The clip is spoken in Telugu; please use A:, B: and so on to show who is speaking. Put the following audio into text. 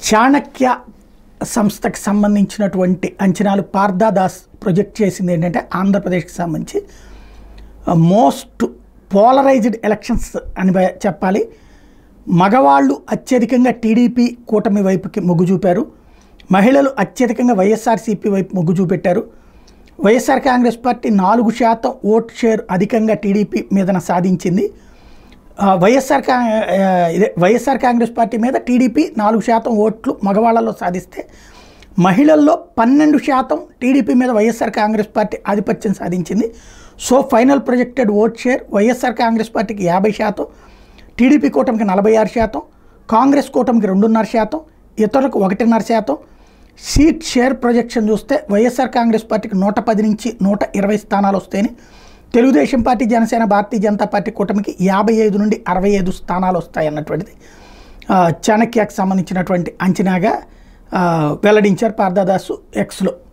A: చాణక్య సంస్థకి సంబంధించినటువంటి అంచనాలు పార్థాదాస్ ప్రొజెక్ట్ చేసింది ఏంటంటే ఆంధ్రప్రదేశ్కి సంబంధించి మోస్ట్ పోలరైజ్డ్ ఎలక్షన్స్ అని బ- చెప్పాలి మగవాళ్ళు అత్యధికంగా టీడీపీ కూటమి వైపుకి మొగ్గు చూపారు మహిళలు అత్యధికంగా వైఎస్ఆర్సీపీ వైపు మొగ్గు చూపెట్టారు వైఎస్ఆర్ కాంగ్రెస్ పార్టీ నాలుగు శాతం ఓట్ షేర్ అధికంగా టీడీపీ మీదన సాధించింది ఆ, వైఎస్ఆర్ కా ఆ, ఇదే వైఎస్ఆర్ కాంగ్రెస్ పార్టీ మీద టీడీపీ నాలుగు శాతం ఓట్లు మగవాళ్ళలో సాధిస్తే మహిళల్లో పన్నెండు శాతం టీడీపీ మీద వైఎస్ఆర్ కాంగ్రెస్ పార్టీ ఆధిపత్యం సాధించింది so final projected vote share YSR Congress పార్టీకి యాభై శాతం టీడీపీ కూటమికి నలభై ఆరు శాతం కాంగ్రెస్ కూటమికి రెండున్నర శాతం ఇతరులకు ఒకటిన్నర శాతం సీట్ షేర్ ప్రొజెక్షన్ చూస్తే వైఎస్ఆర్ కాంగ్రెస్ పార్టీకి నూట పది నుంచి నూట ఇరవై స్థానాలు వస్తాయని తెలుగుదేశం పార్టీ జనసేన భారతీయ జనతా పార్టీ కూటమికి యాభై ఐదు నుండి అరవై ఐదు స్థానాలు వస్తాయన్నటువంటిది ఆ, చాణక్యకు సంబంధించినటువంటి అంచనాగా ఆ, వెల్లడించారు పార్థదాసు ఎక్స్లో